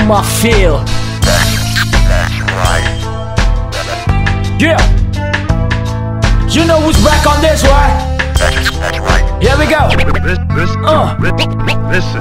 my feel. That's right. Yeah. You know who's back on this, right? That's, that's right. Here we go. Listen, listen, Uh. listen.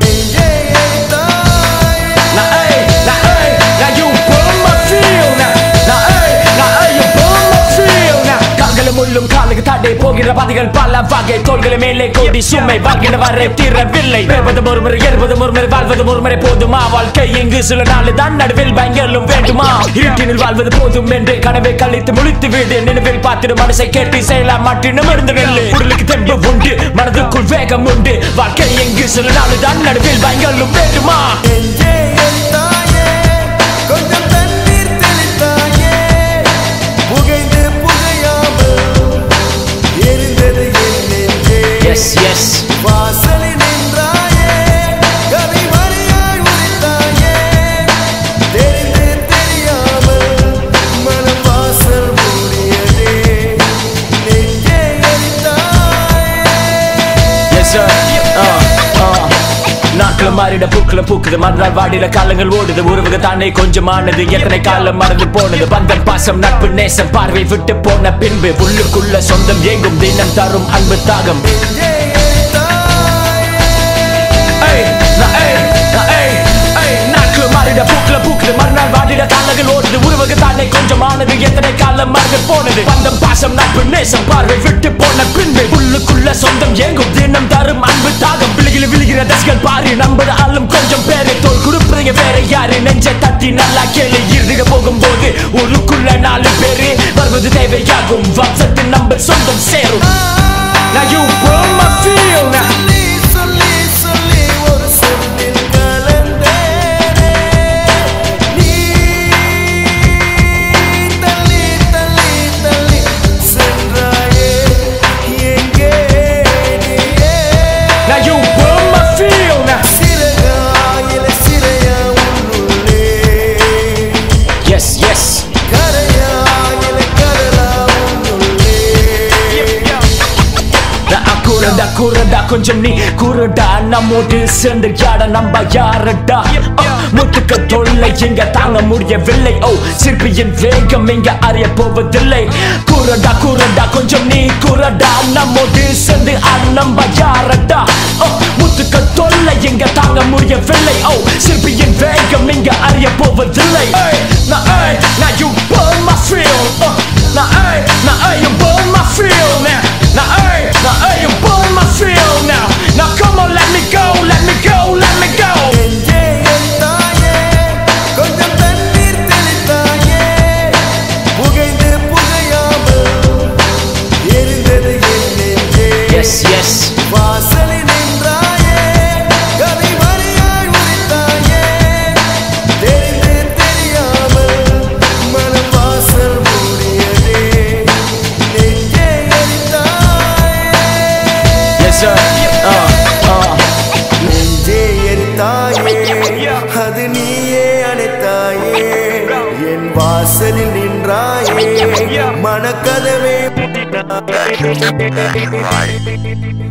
Now, hey, now, hey, now you burn my feel now. Now, hey, now, hey, you burn my feel now. கால்களும் முள்ளும் காலுக்கு தடை போகிற பாதைகள் பல வகை தோள்களை மேலே கோடி சுமை வாழ்கிற வரை தீரவில்லை பேர்வதும் ஒரு முறை ஏற்பதும் ஒரு முறை வாழ்வதும் ஒரு முறை போதுமா வாழ்க்கை இங்கு சில நாள் தான் நடுவில் பயங்கரம் வேண்டுமா இருட்டினில் வாழ்வது போதும் என்று கனவை கழித்து முழித்து விடு நினைவில் பார்த்திடும் மனசை கேட்டு செயலாம் மாற்றி நிமிர்ந்து நெல்லு உடலுக்கு தெம்பு உண்டு மனதுக்குள் வேகம் உண்டு வாழ்க்கை எங்கு சில நாள் தான் நடுவில் பயங்கரம் வேண்டுமா நெஞ்சே என் தாயே, கொஞ்சம் தண்ணீர் தெளித்தாயே. புகைந்து புகையாமல் எரிந்தது என் நெஞ்சே. எஸ் எஸ் வாசலில் நின்றாயே, கவி வரியாய் உரித்தாயே. தெரிந்து தெரியாமல் மனம் வாசல் மூடியதே. நெஞ்சே என் தாயே. எஸ் சார் நாட்களும் மாறிட பூக்களும் பூக்குது மறுநாள் வாடிட காலங்கள் ஓடுது உறவுக தானே கொஞ்சமானது எத்தனை காலம் மறந்து போனது பந்தம் பாசம் நட்பு நேசம் பார்வை விட்டு போன பின்பு உள்ளுக்குள்ள சொந்தம் ஏங்கும் தினம் தரும் அன்பு தாகம் நெஞ்சே என் தாயே. ஏய், நான் ஏய், நான் ஏய், ஏய், நாட்களும் மாறிட பூக்களும் பூக்குது மறுநாள் வாடிட காலங்கள் ஓடுது உறவுக தானே கொஞ்சமானது எத்தனை காலம் மறந்து போனது பந்தம் பாசம் நட்பு நேசம் பார்வை விட்டு போன பின்பு உள்ளுக்குள்ள சொந்தம் ஏங்கும் தினம் தரும் அன்பு தாகம் விழுகில விழுகிற தசைகள் பாரு நம்பது ஆளும் கொஞ்சம் பேரை தோல் கொடுப்பதுங்க வேற யாரு நெஞ்ச தட்டி நல்லா கேளு இறுதிக போகும்போது ஊருக்குள்ள நாலு பேரு வருவது தேவையாகும் வம்சத்தின் நம்பர் சொந்தம் சேரும் Now you burn my feel now சொல்லி சொல்லி சொல்லி ஒரு சொல்லில் கலந்தேனே நீ தள்ளி தள்ளி தள்ளி சென்றாயே எங்கே நீயே Now you burn my feel now சிறகாயில சிறையா உன்னுள்ளே Yes, yes கரையாயில கடலா உன்னுள்ளே நான் கூறடா கூறடா கொஞ்சம் நீ கூறடா நம்மோடு சேர்ந்து யாட நம்ப யாரடா முத்துக்க தொல்லை இங்க தாங்க முடியவில்லை ஓ சிற்பியின் வேகம் இங்க அறிய போவதில்லை கூறடா கூறடா கொஞ்சம் நீ கூறடா நம்மோடு சேர்ந்து நம்ப யாரடா ஓ முத்துக்க தொல்லை இங்க தாங்க முடியவில்லை ஓ சிற்பியின் வேகம் இங்க அறிய போவதில்லை ஏய், நான் ஏய், நான் you burn my feel uh, நான் ஏய், நான் ஏய், you burn my feel now Now hey, now hey, you burn my feel now Now come on, let me go, let me go, let me go நெஞ்சே என் தாயே, கொஞ்சம் தண்ணீர் தெளித்தாயே. புகைந்து புகையாமல் எரிந்தது என் நெஞ்சே. Yes, yes வாசலில் நின்றாயே, கவி வரியாய் உரித்தாயே. தெரிந்து தெரியாமல் மனம் வாசல் மூடியதே. நெஞ்சே என் தாயே. Yes sir uh, uh. நெஞ்சே என் தாயே அது நீயே அணைத்தாயே என் வாசலில் நின்றாயே மனக்கதவே That's right.